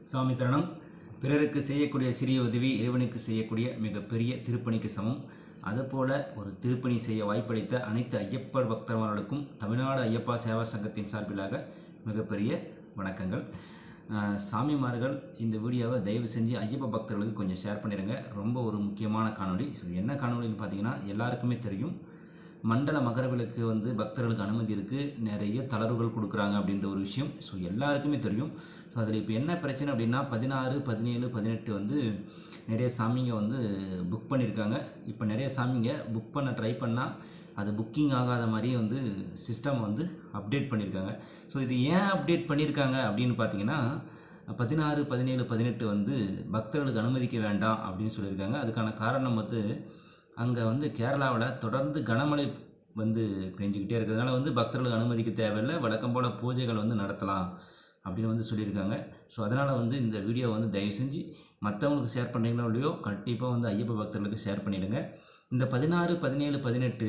சாமி சரணம் பிறருக்கு செய்யக்கூடிய சிறிய உதவி இறைவனுக்கு செய்யக்கூடிய மிகப்பெரிய திருப்பணிக்கு சமம் அதுபோல ஒரு திருப்பணி செய்ய வாய்ப்பளித்த அனைத்து ஐயப்பர் பக்தர்களுக்கும் தமிழ்நாடு ஐயப்பா சேவா சங்கத்தின் சார்பிலாக மிகப்பெரிய வணக்கங்கள் அஹ், சாமிமார்கள் இந்த வீடியோவை தயவு செஞ்சு ஐயப்ப பக்தர்களுக்கு கொஞ்சம் ஷேர் பண்ணிடுங்க ரொம்ப ஒரு முக்கியமான காணொளி ஸோ என்ன காணொளின்னு பார்த்தீங்கன்னா எல்லாருக்குமே தெரியும் மண்டல மகரவிளக்கு வந்து பக்தர்களுக்கு அனுமதி இருக்குது நிறைய தளர்வுகள் கொடுக்குறாங்க அப்படின்ற ஒரு விஷயம் ஸோ எல்லாருக்குமே தெரியும் ஸோ அதில் இப்போ என்ன பிரச்சனை அப்படின்னா பதினாறு பதினேழு பதினெட்டு வந்து நிறைய சாமிங்க வந்து புக் பண்ணியிருக்காங்க இப்போ நிறைய சாமிங்க புக் பண்ண ட்ரை பண்ணால் அது புக்கிங் ஆகாத மாதிரியே வந்து சிஸ்டம் வந்து அப்டேட் பண்ணியிருக்காங்க ஸோ இது ஏன் அப்டேட் பண்ணியிருக்காங்க அப்படின்னு பார்த்தீங்கன்னா பதினாறு பதினேழு பதினெட்டு வந்து பக்தர்களுக்கு அனுமதிக்க வேண்டாம் அப்படின்னு சொல்லியிருக்காங்க அதுக்கான காரணம் வந்து அங்கே வந்து கேரளாவில் தொடர்ந்து கனமழை வந்து பெஞ்சிக்கிட்டே இருக்கிறதுனால வந்து பக்தர்களுக்கு அனுமதிக்க தேவையில்லை வழக்கம் போல் பூஜைகள் வந்து நடத்தலாம் அப்படின்னு வந்து சொல்லியிருக்காங்க ஸோ அதனால் வந்து இந்த வீடியோ வந்து தயவு செஞ்சு மற்றவங்களுக்கு ஷேர் பண்ணுறீங்களோ இல்லையோ கண்டிப்பாக வந்து ஐயப்ப பக்தர்களுக்கு ஷேர் பண்ணிவிடுங்க இந்த பதினாறு பதினேழு பதினெட்டு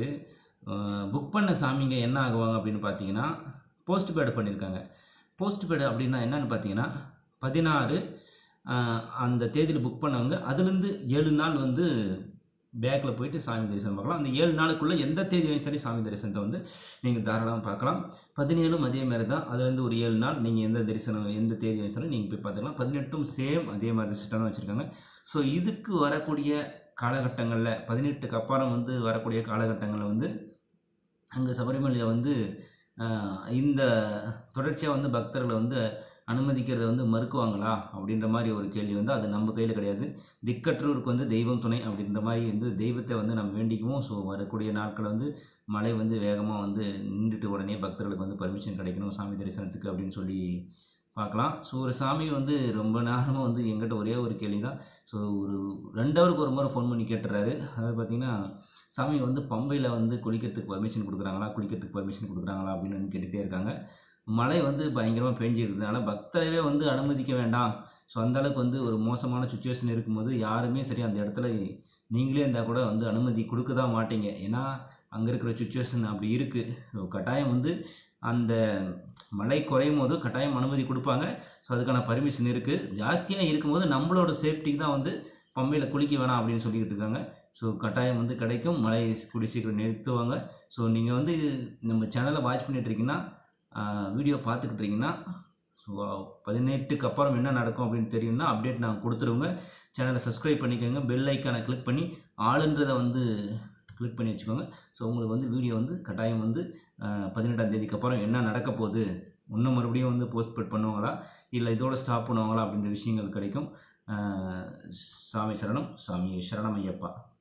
புக் பண்ண சாமிங்க என்ன ஆகுவாங்க அப்படின்னு பார்த்தீங்கன்னா போஸ்ட் பேடு பண்ணியிருக்காங்க போஸ்ட் பேடு அப்படின்னா என்னன்னு பார்த்தீங்கன்னா பதினாறு ஆஹ், அந்த தேதியில் புக் பண்ணவங்க அதுலேருந்து ஏழு நாள் வந்து பேக்கில் போயிட்டு சாமி தரிசனம் பார்க்கலாம் அந்த ஏழு நாளுக்குள்ளே எந்த தேதி வயசுலேயும் சாமி தரிசனத்தை வந்து நீங்கள் தாராளமாக பார்க்கலாம் பதினேழும் அதே மாதிரி தான் அதுலேருந்து ஒரு ஏழு நாள் நீங்கள் எந்த தரிசனம் எந்த தேதி வயசுலையும் நீங்கள் போய் பார்த்துக்கலாம் பதினெட்டும் சேம் அதே மாதிரி சிஸ்டம் தான் வச்சுருக்காங்க ஸோ இதுக்கு வரக்கூடிய காலகட்டங்களில் பதினெட்டுக்கு அப்புறம் வந்து வரக்கூடிய காலகட்டங்களில் வந்து அங்கே சபரிமலையில் வந்து ஆஹ், இந்த தொடர்ச்சியாக வந்து பக்தர்களை வந்து அனுமதிக்கிறத வந்து மறுக்குவாங்களா அப்படின்ற மாதிரி ஒரு கேள்வி வந்து அது நம்ம கையில் கிடையாது திக்கற்றோருக்கு வந்து தெய்வம் துணை அப்படின்ற மாதிரி வந்து தெய்வத்தை வந்து நம்ம வேண்டிக்குவோம் ஸோ வரக்கூடிய நாட்கள் வந்து மழை வந்து வேகமாக வந்து நின்றுட்டு உடனே பக்தர்களுக்கு வந்து பர்மிஷன் கிடைக்கணும் சாமி தரிசனத்துக்கு அப்படின்னு சொல்லி பார்க்கலாம் ஸோ ஒரு சாமி வந்து ரொம்ப நேரமாக வந்து எங்கிட்ட ஒரே ஒரு கேள்வி தான் ஸோ ஒரு ரெண்டு ஹவருக்கு ஒரு முறை ஃபோன் பண்ணி கேட்டுறாரு அதாவது பார்த்தீங்கன்னா சாமி வந்து பம்பையில் வந்து குளிக்கிறதுக்கு பர்மிஷன் கொடுக்குறாங்களா குளிக்கிறதுக்கு பர்மிஷன் கொடுக்குறாங்களா அப்படின்னு வந்து கேட்டுகிட்டே இருக்காங்க மழை வந்து பயங்கரமாக பெஞ்சிருக்கிறதுனால பக்தரவே வந்து அனுமதிக்க வேண்டாம் ஸோ அந்தளவுக்கு வந்து ஒரு மோசமான சுச்சுவேஷன் இருக்கும்போது யாருமே சரி அந்த இடத்துல நீங்களே இருந்தால் கூட வந்து அனுமதி கொடுக்க தான் மாட்டீங்க ஏன்னா அங்கே இருக்கிற சுச்சுவேஷன் அப்படி இருக்குது ஸோ கட்டாயம் வந்து அந்த மழை குறையும் போது கட்டாயம் அனுமதி கொடுப்பாங்க ஸோ அதுக்கான பர்மிஷன் இருக்குது ஜாஸ்தியாக இருக்கும்போது நம்மளோட சேஃப்டிக்கு தான் வந்து பம்பையில் குளிக்க வேணாம் அப்படின்னு சொல்லிக்கிட்டு இருக்காங்க ஸோ கட்டாயம் வந்து கிடைக்கும் மழை கூடி சீக்கிரம் நிறுத்துவாங்க ஸோ நீங்கள் வந்து இது நம்ம சேனலை வாட்ச் பண்ணிட்டு இருக்கீங்கன்னா வீடியோ பார்த்துக்கிட்டு இருக்கீங்கன்னா ஸோ பதினெட்டுக்கு அப்புறம் என்ன நடக்கும் அப்படின்னு தெரியும்னா அப்டேட் நான் கொடுத்துருவோங்க சேனலை சப்ஸ்கிரைப் பண்ணிக்கோங்க பெல் ஐக்கானை கிளிக் பண்ணி ஆளுன்றதை வந்து கிளிக் பண்ணி வச்சுக்கோங்க ஸோ உங்களுக்கு வந்து வீடியோ வந்து கட்டாயம் வந்து பதினெட்டாம் தேதிக்கு அப்புறம் என்ன நடக்க போகுது இன்னும் மறுபடியும் வந்து போஸ்ட்போட் பண்ணுவாங்களா இல்லை இதோட ஸ்டாப் பண்ணுவாங்களா அப்படின்ற விஷயங்கள் கிடைக்கும் அஹ், சாமி சரணம் சாமி சரணம் ஐயப்பா